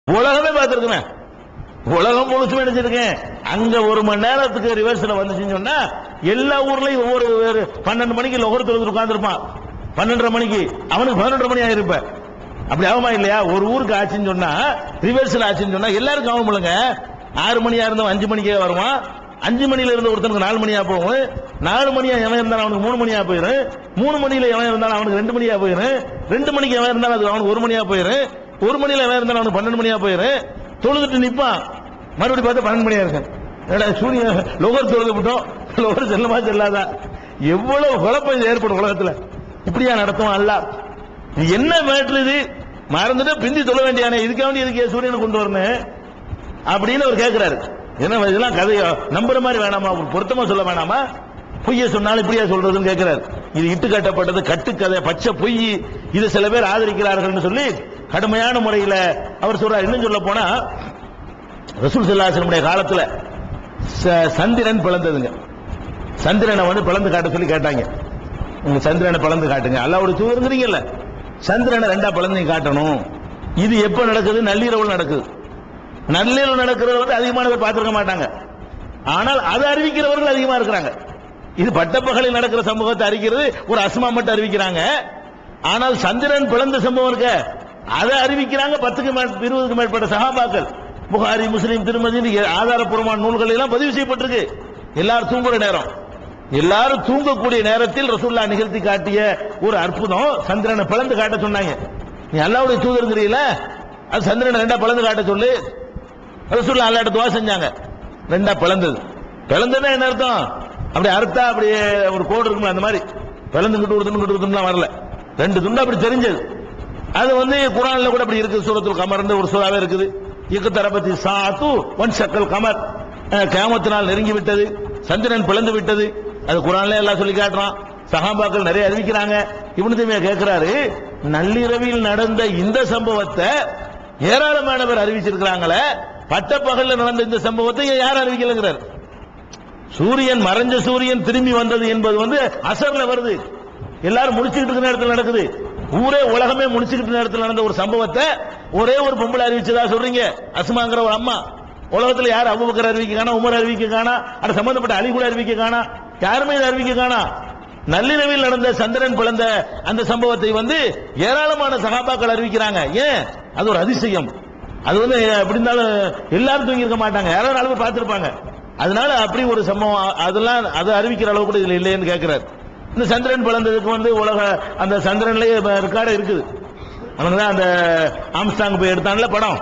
உலகமே பார்த்திருக்குமே உலகம் முழுசும் நினைச்சிருக்கேன் அங்க ஒரு மணி நேரத்துக்கு ரிவர்ஸ்ல வந்துச்சுன்னு சொன்னா எல்லா ஊர்லயும் ஒவ்வொரு ஒரு பன்னெண்டு மணிக்கு லொகர் தொழுது உட்கார்ந்துருப்பான் பன்னெண்டரை மணிக்கு அவனுக்கு பதினொன்றரை மணி ஆயிருப்ப அப்படி ஆகுமா இல்லையா ஒரு ஊருக்கு ஆச்சுன்னு சொன்னா ரிவர்ஸ்ல ஆச்சுன்னு சொன்னா எல்லாருக்கும் ஆகும் இல்லைங்க ஆறு மணியா இருந்தவன் அஞ்சு மணிக்கே வருவான் அஞ்சு மணில இருந்த ஒருத்தனுக்கு நாலு மணியா போகும் நாலு மணியா எவன் இருந்தாலும் அவனுக்கு மூணு மணியா போயிரும் மூணு மணியில எவன் இருந்தாலும் அவனுக்கு ரெண்டு மணியா போயிரும் ரெண்டு மணிக்கு எவன் இருந்தாலும் அது அவனுக்கு ஒரு மணியா போயிரும் ஒரு மணியில எவன் இருந்தாலும் அவனுக்கு பன்னெண்டு மணியா போயிரும் தொழுதுட்டு நிப்பான் மறுபடியும் பார்த்தா பன்னெண்டு மணியா இருக்கு ஏடா சூரியன் லோகர் தொழுது விட்டோம் லோகர் செல்லமா செல்லாதா எவ்வளவு குழப்பம் இது ஏற்படும் உலகத்துல இப்படியா நடத்தும் அல்ல இது என்ன மேட்ரு இது மறந்துட்டு பிந்தி தொழ வேண்டியானே இதுக்காக வேண்டி இதுக்கு ஏன் சூரியனை கொண்டு வரணும் அப்படின்னு அவர் கேட்கிறாரு என்ன இதெல்லாம் கதையோ நம்புற மாதிரி வேணாமா ஒரு பொருத்தமா சொல்ல வேணாமா பொய்ய சொன்னாலும் இப்படியா சொல்றதுன்னு கேட்கிறாரு இது இட்டு கட்டப்பட்டது கட்டுக்கதை பச்சை பொய் இது சில பேர் ஆதரிக்கிறார்கள் சொல்லி கடுமையான முறையில் அவர் சொல்றார் இன்னும் சொல்ல போனா ரசூல் சல்லாசனுடைய காலத்துல ச- சந்திரன் பிளந்ததுங்க சந்திரனை வந்து பிளந்து காட்ட சொல்லி கேட்டாங்க உங்க சந்திரனை பிளந்து காட்டுங்க அல்லாவுடைய தூதருங்கிறீங்கல்ல சந்திரனை ரெண்டா பிளந்து நீங்க காட்டணும் இது எப்ப நடக்குது நள்ளிரவு நடக்குது நள்ளிரவு நடக்கிறது வந்து அதிகமான பேர் பார்த்திருக்க மாட்டாங்க ஆனால் அதை அறிவிக்கிறவர்கள் அதிகமா இருக்கிறாங்க இது பட்டப்பகலில் நடக்கிற சம்பவத்தை அறிக்கிறது ஒரு அஸ்மா மட்டும் அறிவிக்கிறாங்க ஆனால் சந்திரன் பிளந்த சம்பவம் இருக்க அதை அறிவிக்கிறாங்க பத்துக்கு மேல் இருபதுக்கு மேற்பட்ட சகாபாக்கள் புகாரி முஸ்லீம் திருமதி ஆதாரப்பூர்வமான நூல்கள் எல்லாம் பதிவு செய்யப்பட்டிருக்கு எல்லாரும் தூங்குற நேரம் எல்லாரும் தூங்கக்கூடிய நேரத்தில் ரசூல்லா நிகழ்த்தி காட்டிய ஒரு அற்புதம் சந்திரனை பிளந்து காட்ட சொன்னாங்க நீ அல்லாவுடைய தூதருங்கிறீல அது சந்திரனை ரெண்டா பிளந்து காட்ட சொல்லு ரசூல்லா அல்லாட்ட துவா செஞ்சாங்க ரெண்டா பிளந்தது பிளந்ததுன்னா என்ன அர்த்தம் அப்படி அறுத்தா அப்படியே ஒரு கோடு இருக்குமே அந்த மாதிரி பிளந்துங்கிட்டு ஒரு துண்டு துண்டுலாம் வரல ரெண்டு துண்டு அப்படி தெரிஞ்சது அது வந்து குரான்ல கூட அப்படி இருக்குது சூரத்துல் கமர்னு ஒரு சூறாவே இருக்குது இக்கு தரபத்தி சாத்து ஒன் சக்கல் கமர் அஹ், கியாமத்து நாள் நெருங்கி விட்டது சந்திரன் பிளந்து விட்டது அது குரான்ல எல்லாம் சொல்லி காட்டுறான் சகாபாக்கள் நிறைய அறிவிக்கிறாங்க இவனு தம்பியா கேட்கிறாரு நள்ளிரவில் நடந்த இந்த சம்பவத்தை ஏராளமான பேர் அறிவிச்சிருக்கிறாங்களே பட்டப்பகல்ல நடந்த இந்த சம்பவத்தை ஏன் யார் அறிவிக்கலங்கிறார் சூரியன் மறைஞ்ச சூரியன் திரும்பி வந்தது என்பது வந்து அசர்ல வருது எல்லாரும் முடிச்சுக்கிட்டு இருக்கிற நேரத்தில் நடக்குது ஊரே உலகமே முடிச்சுக்கிட்டு நேரத்தில் நடந்த ஒரு சம்பவத்தை ஒரே ஒரு பொம்பளை அறிவிச்சதா சொல்றீங்க அஸ்மாங்கிற ஒரு அம்மா உலகத்துல யார் அபுபக்கர் அறிவிக்க காணா உமர் அறிவிக்க காணா அது சம்பந்தப்பட்ட அலி கூட அறிவிக்க காணா யாருமே இதை அறிவிக்க காணா நள்ளிரவில் நடந்த சந்திரன் பிளந்த அந்த சம்பவத்தை வந்து ஏராளமான சகாபாக்கள் அறிவிக்கிறாங்க ஏன் அது ஒரு அதிசயம் அது வந்து எப்படி இருந்தாலும் எல்லாரும் தூங்கி இருக்க மாட்டாங்க யாராவது நாலு பேர் பார்த்திருப்பாங்க அதனால அப்படி ஒரு சம்பவம் அ- அதெல்லாம் அது அறிவிக்கிற அளவு கூட இதுல இல்லைன்னு கேட்கிறார் இந்த சந்திரன் பிளந்ததுக்கு வந்து உலக அந்த சந்திரன்லயே ரெக்கார்டு இருக்குது அவனுக்கு தான் அந்த ஆம்ஸ்டாங் போய் எடுத்தான்ல படம்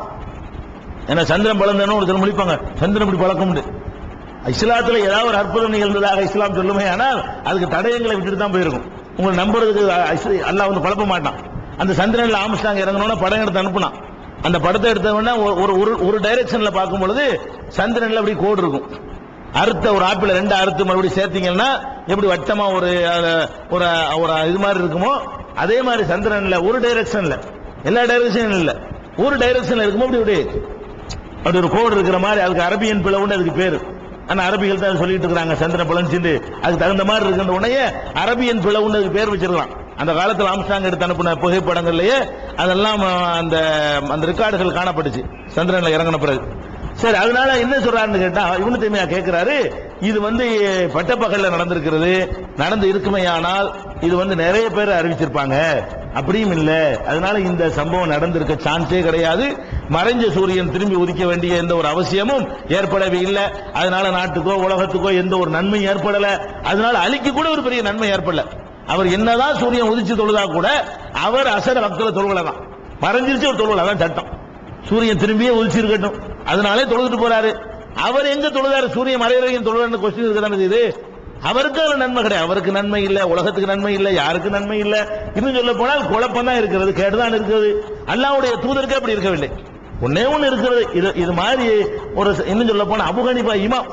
ஏன்னா சந்திரன் பிளந்தனும் ஒருத்தர் முடிப்பாங்க சந்திரன் இப்படி பழக்கம் இஸ்லாத்துல ஏதாவது ஒரு அற்புதம் நிகழ்ந்ததாக இஸ்லாம் சொல்லுமே ஆனால் அதுக்கு தடயங்களை விட்டுட்டு தான் போயிருக்கும் உங்களை நம்புறதுக்கு அ- அல்லாஹ் வந்து குழப்ப மாட்டான் அந்த சந்திரன்ல ஆம்ஸ்டாங் இறங்கணும்னா படம் எடுத்து அனுப்புனான் அந்த படத்தை எடுத்த உடனே ஒரு- ஒரு ஒரு ஒரு டைரக்ஷன்ல பார்க்கும் பொழுது சந்திரன்ல அப்படி கோடு இருக்கும் அறுத்த ஒரு ஆப்பிள் ரெண்டு அறுத்து மறுபடியும் சேர்த்தீங்கன்னா எப்படி வட்டமா ஒரு அஹ், ஒரு ஒரு இது மாதிரி இருக்குமோ அதே மாதிரி சந்திரன்ல ஒரு டைரக்ஷன்ல எல்லா டைரக்ஷனும் இல்ல ஒரு டைரக்ஷன்ல இருக்குமோ அப்படி இப்படி அப்படி ஒரு கோடு இருக்கிற மாதிரி அதுக்கு அரபியன் பிளவுன்னு அதுக்கு பேரு ஆனா அரபிகள் தான் சொல்லிட்டு இருக்காங்க சந்திர பிளஞ்சிண்டு அதுக்கு தகுந்த மாதிரி இருக்கின்ற உடனே அரபியன் பிளவுன்னு அதுக்கு பேர் வச்சிருக்கலாம் அந்த காலத்துல ஆம்ஸ்டாங் எடுத்து அனுப்பின புகைப்படங்கள்லயே அதெல்லாம் அஹ், அந்த அந்த ரெக்கார்டுகள் காணப்பட்டுச்சு சந்திரன்ல இறங்கின பிறகு சரி அதனால என்ன சொல்றாருன்னு கேட்டா இவனு தீமையா கேட்கிறாரு இது வந்து பட்டப்பகல்ல நடந்திருக்கிறது நடந்து இருக்குமேயானால் இது வந்து நிறைய பேர் அறிவிச்சிருப்பாங்க அப்படியும் இல்ல அதனால இந்த சம்பவம் நடந்திருக்க சான்ஸே கிடையாது மறைஞ்ச சூரியன் திரும்பி உதிக்க வேண்டிய எந்த ஒரு அவசியமும் ஏற்படவே இல்லை அதனால நாட்டுக்கோ உலகத்துக்கோ எந்த ஒரு நன்மையும் ஏற்படல அதனால அழிக்க கூட ஒரு பெரிய நன்மை ஏற்படல அவர் என்னதான் சூரியன் உதிச்சு தொழுதா கூட அவர் அசர பக்தல தொழுகலாம் மறைஞ்சிருச்சு ஒரு தொழுகல அதான் சட்டம் சூரியன் திரும்பியே உதிச்சிருக்கட்டும் அதனாலே தொழுதுட்டு போறாரு அவர் எங்க தொழுதாரு சூரியன் மறைவரையும் தொழுதாரு கொஸ்டின் இருக்குதானே இது அவருக்கு அதுல நன்மை கிடையாது அவருக்கு நன்மை இல்ல உலகத்துக்கு நன்மை இல்ல யாருக்கு நன்மை இல்ல இன்னும் சொல்ல போனால் குழப்பம் தான் இருக்கிறது கேடுதான் இருக்கிறது அல்லாவுடைய தூதருக்கு அப்படி இருக்கவில்லை ஒன்னே ஒண்ணு இருக்கிறது இது இது மாதிரி ஒரு இன்னும் சொல்ல போனா அபுகனிபா இமாம்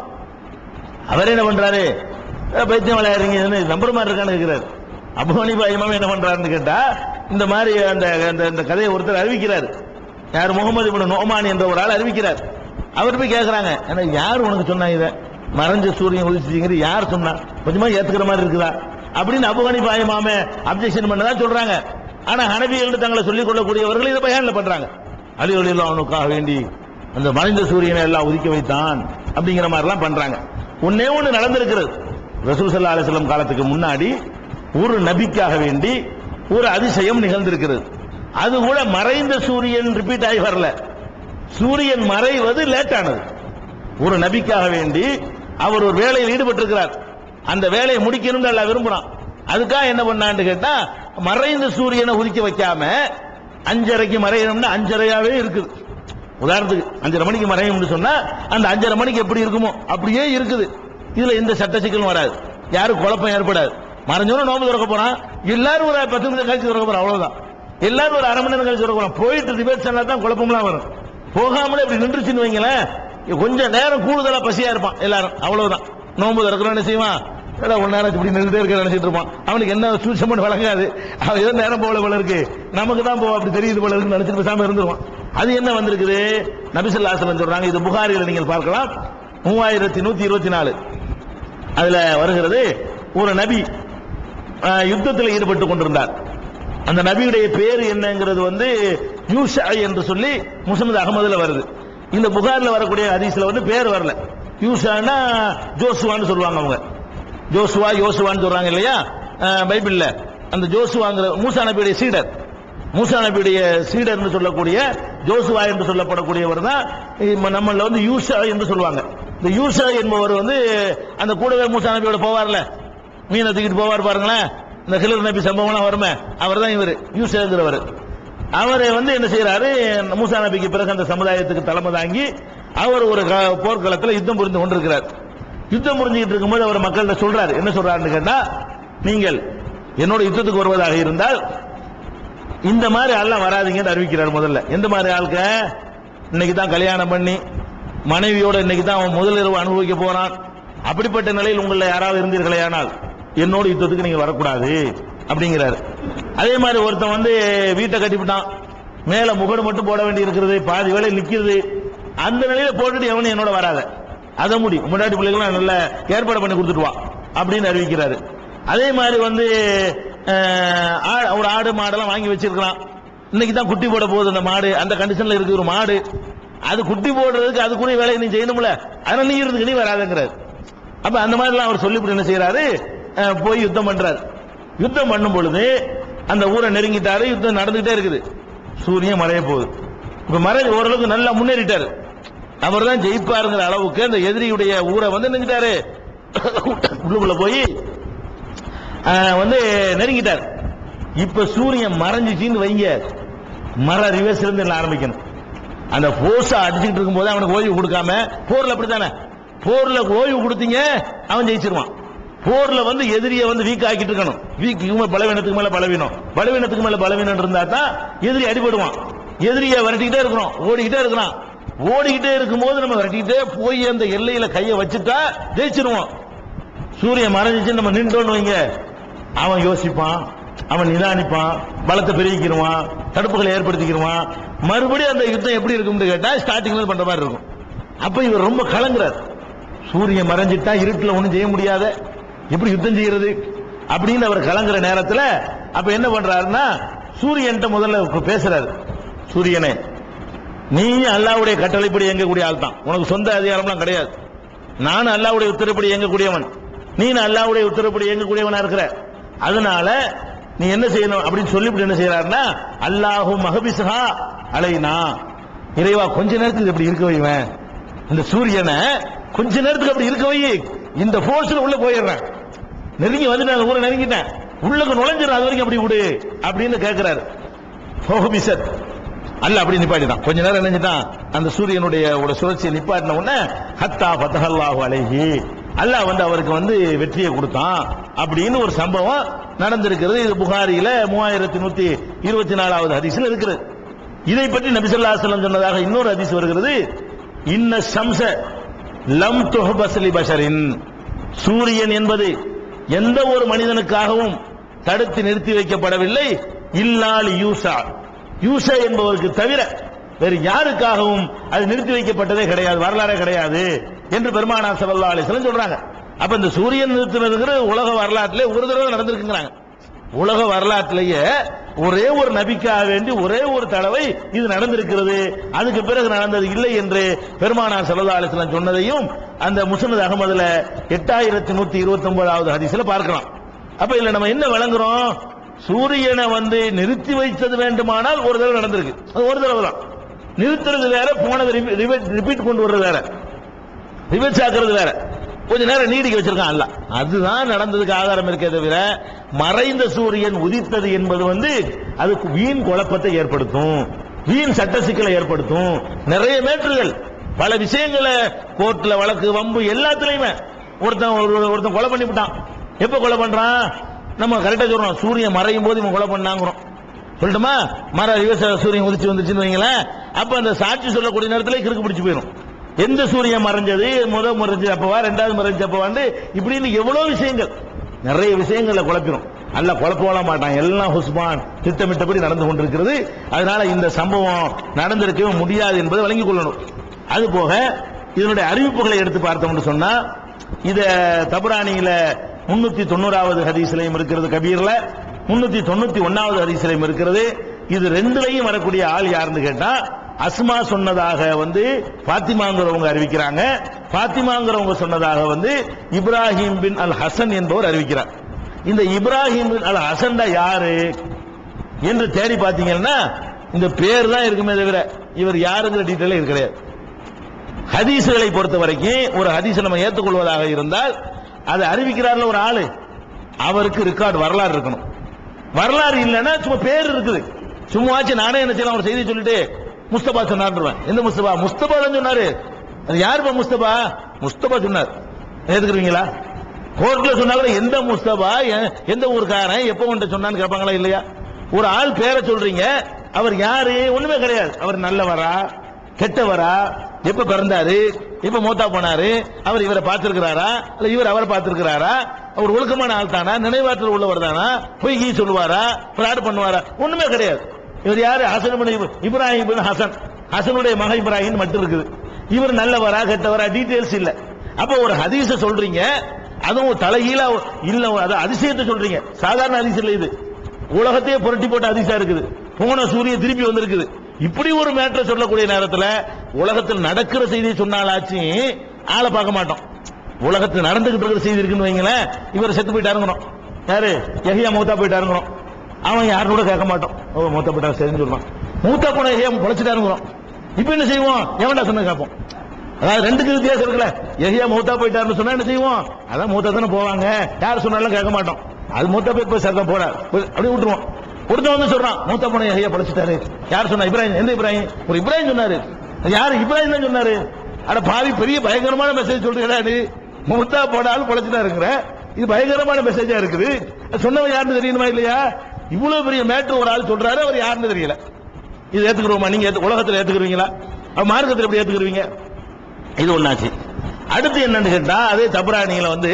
அவர் என்ன பண்றாரு அஹ் பைத்தியம் விளையாடுறீங்க இதுன்னு நம்புற மாதிரி இருக்கான்னு கேட்கிறாரு அபு ஹனீஃபா இமாம் என்ன பண்றாருன்னு கேட்டா இந்த மாதிரி அந்த அந்த இந்த கதையை ஒருத்தர் அறிவிக்கிறார் யார் முகமது இப்னு நோமான் என்ற ஒரு ஆள் அறிவிக்கிறார் அவர் போய் கேட்கறாங்க எனக்கு யார் உனக்கு சொன்னா இதை மறைஞ்ச சூரியன் உதிச்சுங்கிறது யார் சொன்னா கொஞ்சமா ஏத்துக்கிற மாதிரி இருக்குதா அப்படின்னு அபு ஹனீஃபா இமாமே அப்ஜெக்ஷன் பண்ணதா சொல்றாங்க ஆனா ஹனபிகள் தங்களை சொல்லிக் கொள்ளக்கூடியவர்கள் இதை பயான்ல பண்றாங்க அலி அலியில் அவனுக்காக வேண்டி அந்த மறைந்த சூரியனை எல்லாம் உதிக்க வைத்தான் அப்படிங்கிற மாதிரிலாம் பண்றாங்க ஒன்னே ஒண்ணு நடந்திருக்கிறது ரசூல் சல்லா அலிஸ்லாம் காலத்துக்கு முன்னாடி ஒரு நபிக்காக வேண்டி ஒரு அதிசயம் நிகழ்ந்திருக்கிறது அது கூட மறைந்த சூரியன் ரிப்பீட் ஆகி வரல சூரியன் மறைவது லேட் ஆனது ஒரு நபிக்காக வேண்டி அவர் ஒரு வேலையில் ஈடுபட்டிருக்கிறார் அந்த வேலையை முடிக்கணும்னு எல்லாம் விரும்புறான் அதுக்காக என்ன பண்ணான்னு கேட்டா மறைந்த சூரியனை உதிக்க வைக்காம அஞ்சரைக்கு மறையணும்னா அஞ்சரையாவே இருக்குது உதாரணத்துக்கு அஞ்சரை மணிக்கு மறையும்னு சொன்னா அந்த அஞ்சரை மணிக்கு எப்படி இருக்குமோ அப்படியே இருக்குது இதுல எந்த சட்ட சிக்கலும் வராது யாரும் குழப்பம் ஏற்படாது மறைஞ்சோன்னு நோம்பு திறக்க போறான் எல்லாரும் ஒரு பத்து நிமிஷம் கழிச்சு திறக்க போறான் அவ்வளவுதான் எல்லாரும் ஒரு அரை மணி நேரம் கழிச்சு திறக்க போறான் போயிட்டு டிபேட் சொன்னா தான் குழப்பம்லாம் வரும் போகாமலே இப்படி நின்றுச்சுன்னு வைங்களேன் கொஞ்சம் நேரம் கூடுதலா பசியா இருப்பான் எல்லாரும் அவ்வளவுதான் நோம்பு திறக்கிறோம் என்ன செய்வான் ஏடா ஒரு நேரம் இப்படி நின்றுட்டே இருக்க நினைச்சிட்டு இருப்பான் அவனுக்கு என்ன சூட்சம் வழங்காது அவன் ஏதோ நேரம் போல போல இருக்கு நமக்கு தான் போக அப்படி தெரியுது போல இருக்கு நினைச்சிட்டு பேசாம இருந்துருவான் அது என்ன வந்திருக்குது நபிசல்லாசலம் சொல்றாங்க இது புகாரில நீங்கள் பார்க்கலாம் மூவாயிரத்தி நூத்தி இருபத்தி நாலு அதுல வருகிறது ஒரு நபி அஹ், யுத்தத்தில் ஈடுபட்டு கொண்டிருந்தார் அந்த நபியுடைய பேர் என்னங்கிறது வந்து யூஷா என்று சொல்லி முசமது அகமதுல வருது இந்த புகார்ல வரக்கூடிய ஹதீஸ்ல வந்து பேர் வரல யூஷானா ஜோசுவான்னு சொல்லுவாங்க அவங்க ஜோசுவா யோசுவான்னு சொல்றாங்க இல்லையா அஹ், பைபிள்ல அந்த ஜோசுவாங்கிற மூசா நபியுடைய சீடர் மூசா நபியுடைய சீடர்னு சொல்லக்கூடிய ஜோசுவா என்று சொல்லப்படக்கூடியவர் தான் இப்ப நம்மள வந்து யூஷா என்று சொல்லுவாங்க இந்த யூஷா என்பவர் வந்து அந்த கூடவே மூசா நபியோட போவார்ல மீனை தூக்கிட்டு போவார் பாருங்களேன் இந்த ஹிலர் நபி சம்பவம்லாம் வருமே அவர் தான் இவர் யூஷாங்கிறவர் அவர் வந்து என்ன செய்யறாரு மூசா நபிக்கு பிறகு அந்த சமுதாயத்துக்கு தலைமை தாங்கி அவர் ஒரு க- போர்க்களத்தில் யுத்தம் புரிந்து கொண்டிருக்கிறார் யுத்தம் புரிஞ்சுக்கிட்டு இருக்கும்போது அவர் மக்கள்கிட்ட சொல்றாரு என்ன சொல்றாருன்னு கேட்டா நீங்கள் என்னோட யுத்தத்துக்கு வருவதாக இருந்தால் இந்த மாதிரி ஆள்லாம் வராதீங்கன்னு அறிவிக்கிறார் முதல்ல எந்த மாதிரி ஆளுக்க இன்னைக்கு தான் கல்யாணம் பண்ணி மனைவியோட இன்னைக்கு தான் அவன் முதல் இரவு அனுபவிக்க போறான் அப்படிப்பட்ட நிலையில் உங்கள யாராவது இருந்தீர்களே ஆனால் என்னோட யுத்தத்துக்கு நீங்க வரக்கூடாது அப்படிங்கிறாரு அதே மாதிரி ஒருத்தன் வந்து வீட்டை கட்டிவிட்டான் மேல முகடு மட்டும் போட வேண்டி இருக்கிறது பாதி வேலை நிக்கிறது அந்த நிலையில போட்டுட்டு எவனும் என்னோட வராத அதை முடி முன்னாடி பிள்ளைகளும் நல்ல ஏற்பாடு பண்ணி கொடுத்துட்டு வா அப்படின்னு அறிவிக்கிறாரு அதே மாதிரி வந்து அஹ், ஆ- ஒரு ஆடு மாடெல்லாம் வாங்கி வச்சிருக்கலாம் இன்னைக்கு தான் குட்டி போட போகுது அந்த மாடு அந்த கண்டிஷன்ல இருக்கு ஒரு மாடு அது குட்டி போடுறதுக்கு அதுக்குரிய வேலையை நீ செய்யணும்ல அதனால நீ இருக்கு நீ வராதுங்கிறாரு அப்ப அந்த மாதிரிலாம் அவர் சொல்லிவிட்டு என்ன செய்யறாரு அஹ், போய் யுத்தம் பண்றாரு யுத்தம் பண்ணும் பொழுது அந்த ஊரை நெருங்கிட்டாரு யுத்தம் நடந்துகிட்டே இருக்குது சூரியன் மறைய போகுது இப்ப மறை ஓரளவுக்கு நல்லா முன்னேறிட்டாரு அவர் தான் ஜெயிப்பாருங்கிற அளவுக்கு அந்த எதிரியுடைய ஊரை வந்து நினைஞ்சிட்டாரு உள்ளுக்குள்ள போய் ஆஹ், வந்து நெருங்கிட்டார் இப்ப சூரியன் மறைஞ்சிச்சின்னு வைங்க மர ரிவர்ஸ்ல இருந்து எல்லாம் ஆரம்பிக்கணும் அந்த போர்ஸ அடிச்சுக்கிட்டு இருக்கும்போது அவனுக்கு ஓய்வு கொடுக்காம போர்ல அப்படித்தானே போர்ல ஓய்வு கொடுத்தீங்க அவன் ஜெயிச்சிருவான் போர்ல வந்து எதிரியை வந்து வீக் ஆக்கிட்டு இருக்கணும் வீக் பலவீனத்துக்கு மேல பலவீனம் பலவீனத்துக்கு மேல பலவீனம் இருந்தா தான் எதிரி அடிபடுவான் எதிரியை விரட்டிக்கிட்டே இருக்கிறோம் ஓடிக்கிட்டே இருக்கிறான் ஓடிக்கிட்டே இருக்கும்போது நம்ம விரட்டிக்கிட்டே போய் அந்த எல்லையில கையை வச்சுட்டா ஜெயிச்சிருவோம் சூரியன் மறைஞ்சிச்சு நம்ம நின்றோன்னு வைங்க அவன் யோசிப்பான் அவன் நிதானிப்பான் பலத்தை பெருகிக்கிடுவான் தடுப்புகளை ஏற்படுத்திக்கிடுவான் மறுபடியும் அந்த யுத்தம் எப்படி இருக்கும்னு கேட்டா ஸ்டார்டிங்ல பண்ற மாதிரி இருக்கும் அப்ப இவர் ரொம்ப கலங்குறார் சூரியன் மறைஞ்சிட்டா இருட்டுல ஒண்ணும் செய்ய முடியாத எப்படி யுத்தம் செய்யறது அப்படின்னு அவர் கலங்குற நேரத்துல அப்ப என்ன பண்றாருன்னா சூரியன்ட்ட முதல்ல இப்ப பேசுறாரு சூரியனே நீ அல்லாவுடைய கட்டளைப்படி இயங்கக்கூடிய ஆள் தான் உனக்கு சொந்த அதிகாரம்லாம் கிடையாது நான் அல்லாவுடைய உத்தரப்படி இயங்கக்கூடியவன் நீ அல்லாவுடைய உத்தரப்படி இயங்கக்கூடியவனா இருக்கிற அதனால நீ என்ன செய்யணும் அப்படின்னு சொல்லிவிட்டு என்ன செய்யறாருன்னா அல்லாஹு மகபிசுஹா அலைனா இறைவா கொஞ்ச நேரத்துக்கு இப்படி இருக்க வைவேன் இந்த சூரியனை கொஞ்ச நேரத்துக்கு அப்படி இருக்க வை இந்த போர்ஸ்ல உள்ள போயிடுறேன் நெருங்கி வந்துட்டேன் ஊரை நெருங்கிட்டேன் உள்ளுக்கு நுழைஞ்சிடும் அது வரைக்கும் அப்படி விடு அப்படின்னு கேட்கிறாரு ஃபோஹபிசத் அல்ல அப்படி நிப்பாட்டிட்டான் கொஞ்ச நேரம் நினைஞ்சிட்டான் அந்த சூரியனுடைய ஒரு சுழற்சியை நிப்பாட்டின உடனே ஹத்தா ஃபத்தஹல்லாஹு அலைஹி அல்லாஹ் வந்து அவருக்கு வந்து வெற்றியை கொடுத்தான் அப்படின்னு ஒரு சம்பவம் நடந்திருக்கிறது இது புகாரியில மூவாயிரத்தி நூத்தி இருபத்தி நாலாவது ஹதீஸ்ல இருக்கிறது இதை பற்றி நபி ஸல்லல்லாஹு அலைஹி வஸல்லம் சொன்னதாக இன்னொரு ஹதீஸ் வருகிறது இன்ன ஷம்ஸ லம் துஹபஸ்லி பஷரின் சூரியன் என்பது எந்த ஒரு மனிதனுக்காகவும் தடுத்து நிறுத்தி வைக்கப்படவில்லை இல்லால் யூசா யூசா என்பவருக்கு தவிர வேறு யாருக்காகவும் அது நிறுத்தி வைக்கப்பட்டதே கிடையாது வரலாறே கிடையாது என்று பெருமானார் ஸல்லல்லாஹு அலைஹி வஸல்லம் சொல்றாங்க அப்ப இந்த சூரியன் நிறுத்தினதுங்கிற உலக வரலாற்றிலே ஒரு தடவை நடந்திருக்குங்கிறாங்க உலக வரலாற்றிலேயே ஒரே ஒரு நபிக்காக வேண்டி ஒரே ஒரு தடவை இது நடந்திருக்கிறது அதுக்கு பிறகு நடந்தது இல்லை என்று பெருமானார் சல்லா அலிஸ்லாம் சொன்னதையும் அந்த முசனத் அகமதுல எட்டாயிரத்தி நூத்தி இருபத்தி ஒன்பதாவது ஹதீஸ்ல பார்க்கலாம் அப்ப இதுல நம்ம என்ன விளங்குறோம் சூரியனை வந்து நிறுத்தி வைத்தது வேண்டுமானால் ஒரு தடவை நடந்திருக்கு அது ஒரு தடவை தான் நிறுத்துறது வேற போனது ரிப்பீட் கொண்டு வர்றது வேற ரிவர்ஸ் ஆக்குறது வேற கொஞ்ச நேரம் நீடிக்க வச்சிருக்கான் அல்ல அதுதான் நடந்ததுக்கு ஆதாரம் இருக்கே தவிர மறைந்த சூரியன் உதித்தது என்பது வந்து அதுக்கு வீண் குழப்பத்தை ஏற்படுத்தும் வீண் சட்ட சிக்கலை ஏற்படுத்தும் நிறைய மேற்றுகள் பல விஷயங்களை கோர்ட்ல வழக்கு வம்பு எல்லாத்துலயுமே ஒருத்தன் ஒரு- ஒருத்தன் கொலை பண்ணி விட்டான் எப்ப கொலை பண்றான் நம்ம கரெக்டா சொல்றோம் சூரியன் மறையும் போது இவன் கொலை பண்ணாங்கிறோம் சொல்லட்டுமா மர ரிவர்ஸ் சூரியன் உதிச்சு வந்துச்சுன்னு வைங்களேன் அப்ப அந்த சாட்சி சொல்லக்கூடிய நேரத்துல கிறுக்கு பிடிச்சு போயிடும் எந்த சூரியன் மறைஞ்சது முதல் மறைஞ்சு அப்பவா ரெண்டாவது மறைஞ்சு அப்பவாண்டு இப்படின்னு எவ்வளவு விஷயங்கள் நிறைய விஷயங்களை குழப்பிடும் அல்ல குழப்பலாம் மாட்டான் எல்லாம் ஹுஸ்பான் திட்டமிட்டபடி நடந்து கொண்டிருக்கிறது அதனால இந்த சம்பவம் நடந்திருக்கவே முடியாது என்பதை வழங்கிக் கொள்ளணும் அது போக இதனுடைய அறிவிப்புகளை எடுத்து பார்த்தோம்னு சொன்னா இத தபரானியில முன்னூத்தி தொண்ணூறாவது ஹதீஸ்லயும் இருக்கிறது கபீர்ல முன்னூத்தி தொண்ணூத்தி ஒன்னாவது ஹதீஸ்லயும் இருக்கிறது இது ரெண்டுலயும் வரக்கூடிய ஆள் யாருன்னு கேட்டா அஸ்மா சொன்னதாக வந்து பாத்திமாங்கிறவங்க அறிவிக்கிறாங்க பாத்திமாங்கிறவங்க சொன்னதாக வந்து இப்ராஹிம் பின் அல் ஹசன் என்பவர் அறிவிக்கிறார் இந்த இப்ராஹிம் பின் அல் ஹசன் யாரு என்று தேடி பார்த்தீங்கன்னா இந்த பேர் தான் இருக்குமே தவிர இவர் யாருங்கிற டீட்டெயில் இது கிடையாது ஹதீசுகளை பொறுத்த வரைக்கும் ஒரு ஹதீஸை நம்ம ஏற்றுக்கொள்வதாக இருந்தால் அதை அறிவிக்கிறார்ல ஒரு ஆளு அவருக்கு ரெக்கார்டு வரலாறு இருக்கணும் வரலாறு இல்லைன்னா சும்மா பேர் இருக்குது சும்மாச்சு நானே என்ன செய்யலாம் ஒரு செய்தி சொல்லிட்டு முஸ்தபா சொன்னார்ன்றேன் எந்த முஸ்தபா முஸ்தபா தான் சொன்னாரு அது யாருப்பா முஸ்தபா முஸ்தபா சொன்னார் ஏத்துக்கிறீங்களா கோர்ட்ல சொன்னா கூட எந்த முஸ்தபா எ- எந்த ஊருக்காரன் எப்ப உன்ட்ட சொன்னான்னு கேட்பாங்களா இல்லையா ஒரு ஆள் பேரை சொல்றீங்க அவர் யாரு ஒண்ணுமே கிடையாது அவர் நல்லவரா கெட்டவரா எப்ப பிறந்தாரு எப்ப மூத்தா போனாரு அவர் இவரை பார்த்திருக்கிறாரா இல்ல இவர் அவரை பார்த்திருக்கிறாரா அவர் ஒழுக்கமான ஆள் தானா நினைவாற்றல் உள்ளவர் தானா பொய் கீ சொல்லுவாரா ஃப்ராட் பண்ணுவாரா ஒண்ணுமே கிடையாது இவர் யாரு ஹசன் இப்னு இப்ரா- இப்ராஹிம் இப்னு ஹசன் ஹசனுடைய மகன் இப்ராஹிம் மட்டும் இருக்குது இவர் நல்லவரா கெட்டவரா டீடைல்ஸ் இல்ல அப்ப ஒரு ஹதீஸ சொல்றீங்க அதுவும் தலைகீழா இல்ல அது அதிசயத்தை சொல்றீங்க சாதாரண ஹதீஸ் இல்ல இது உலகத்தையே புரட்டி போட்ட அதிசயம் இருக்குது போன சூரியன் திருப்பி வந்திருக்குது இப்படி ஒரு மேட்டரை சொல்லக்கூடிய நேரத்துல உலகத்தில் நடக்கிற செய்தியை சொன்னாலாச்சு ஆளை பார்க்க மாட்டோம் உலகத்தில் நடந்துகிட்டு இருக்கிற செய்தி இருக்குன்னு வைங்களேன் இவர் செத்து போயிட்டாருங்கிறோம் யாரு எஹியா மூத்தா போயிட்டாருங்கிறோம் அவன் யாரும் கூட கேட்க மாட்டோம் ஓ மூத்தா போயிட்டா சரின்னு சொல்லுவான் மூத்தா போன எஹியா பொழைச்சிட்டாருங்கிறோம் இப்ப என்ன செய்வோம் எவன்டா சொன்ன கேட்போம் அதாவது ரெண்டுக்கு வித்தியாசம் இருக்குல்ல எஹியா மூத்தா போயிட்டாருன்னு சொன்னா என்ன செய்வோம் அதான் மூத்தா தானே போவாங்க யார் சொன்னாலும் கேட்க மாட்டோம் அது மூத்தா போய் போய் சத்தம் போறார் அப்படியே விட்டுருவோம் ஒருத்தன் வந்து சொல்றான் மூத்தா போன எஹியா படைச்சிட்டாரு யார் சொன்னா இப்ராஹிம் எந்த இப்ராஹிம் ஒரு இப்ராஹிம் சொன்னாரு அது யாரு இப்ராஹிம் தான் சொன்னாரு அட பாவி பெரிய பயங்கரமான மெசேஜ் சொல்றீங்களா நீ மூத்தா போனாலும் படைச்சிட்டா இருக்கிற இது பயங்கரமான மெசேஜா இருக்குது அது சொன்னவன் யாருன்னு தெரியணுமா இல்லையா இவ்வளவு பெரிய மேட்ரு ஒரு ஆள் சொல்றாரு அவர் யாருன்னு தெரியல இது ஏத்துக்கிறோமா நீங்க ஏத்து- உலகத்துல ஏத்துக்கிறீங்களா அப்ப மார்க்கத்தில் எப்படி ஏத்துக்கிறீங்க இது ஒண்ணாச்சு அடுத்து என்னன்னு கேட்டா அதே தபராணியில வந்து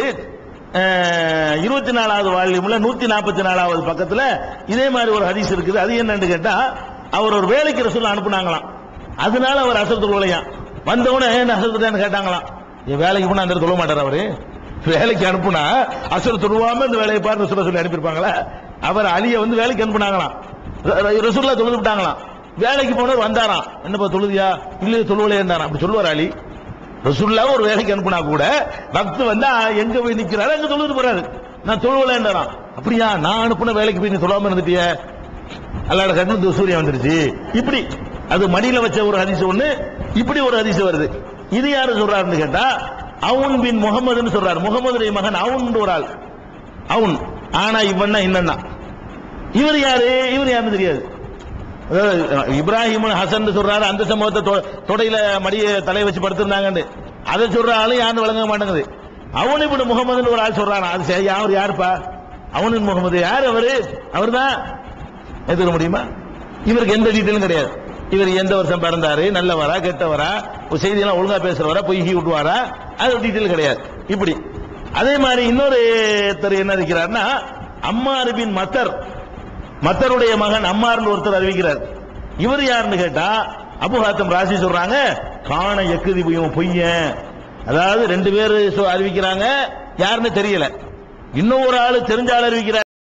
இருபத்தி நாலாவது வால்யூம்ல நூத்தி நாற்பத்தி நாலாவது பக்கத்துல இதே மாதிரி ஒரு ஹதீஸ் இருக்குது அது என்னன்னு கேட்டா அவர் ஒரு வேலைக்கு ரசூல் அனுப்புனாங்களாம் அதனால அவர் அசத்து உலையாம் வந்தவனே ஏன் அசத்துட்டான்னு கேட்டாங்களாம் என் வேலைக்கு போனா அந்த இடத்துல சொல்ல மாட்டார் அவரு வேலைக்கு அனுப்புனா அசர் தொழுவாம இந்த வேலையை பாரு ரசூலா சொல்லி அனுப்பியிருப்பாங்களா அவர் அலியை வந்து வேலைக்கு அனுப்புனாங்களாம் ர- ரசூல்லா தொழுது விட்டாங்களாம் வேலைக்கு போனவர் வந்தாராம் என்னப்பா தொழுதியா இல்ல தொழுவலே இருந்தாராம் அப்படி சொல்லுவார் அலி ரசூல்லா ஒரு வேலைக்கு அனுப்புனா கூட பக்து வந்தா எங்க போய் நிக்கிறாரு அங்க தொழுது போறாரு நான் தொழுவலேன்றாராம் அப்படியா நான் அனுப்புன வேலைக்கு போய் நீ தொழாம இருந்துட்டிய அல்லாட கண்ணு சூரியன் வந்துருச்சு இப்படி அது மடியில வச்ச ஒரு ஹதீஸ் ஒண்ணு இப்படி ஒரு ஹதீஸ் வருது இது யாரு சொல்றாருன்னு கேட்டா அவுன் பின் முகமதுன்னு சொல்றாரு முகமதுடைய மகன் அவுன் ஒரு ஆள் அவுன் ஆனா இவன் என்னன்னா இவர் யாரு இவர் யாருன்னு தெரியாது அதாவது, இப்ராஹிம் ஹசன் சொல்றாரு அந்த சம்பவத்தை தொ- தொடையில மடிய தலை வச்சு படுத்திருந்தாங்கன்னு அதை சொல்ற ஆளு யாருன்னு வழங்க மாட்டேங்குது அவன் இப்படி முகமதுன்னு ஒரு ஆள் சொல்றானா அது சரி, அவர் யாருப்பா அவனின் முகமது யார் அவரு அவர்தான் ஏத்துக்க முடியுமா இவருக்கு எந்த டீட்டெயிலும் கிடையாது இவர் எந்த வருஷம் பிறந்தாரு நல்லவரா கெட்டவரா ஒரு செய்தியெல்லாம் ஒழுங்கா பேசுறவரா பொய்கி விட்டுவாரா அது டீட்டெயில் கிடையாது இப்படி அதே மாதிரி இன்னொரு ஒருத்தர் என்ன இருக்கிறார்னா அம்மார் பின் மத்தர் மத்தருடைய மகன் அம்மார்னு ஒருத்தர் அறிவிக்கிறார் இவர் யாருன்னு கேட்டா அபுஹாத்தம் ராசி சொல்றாங்க காண எக்குதி பொய்யன் அதாவது ரெண்டு பேர் அறிவிக்கிறாங்க யாருன்னு தெரியல இன்னும் ஒரு ஆளு தெரிஞ்ச ஆள் அறிவிக்கிறார்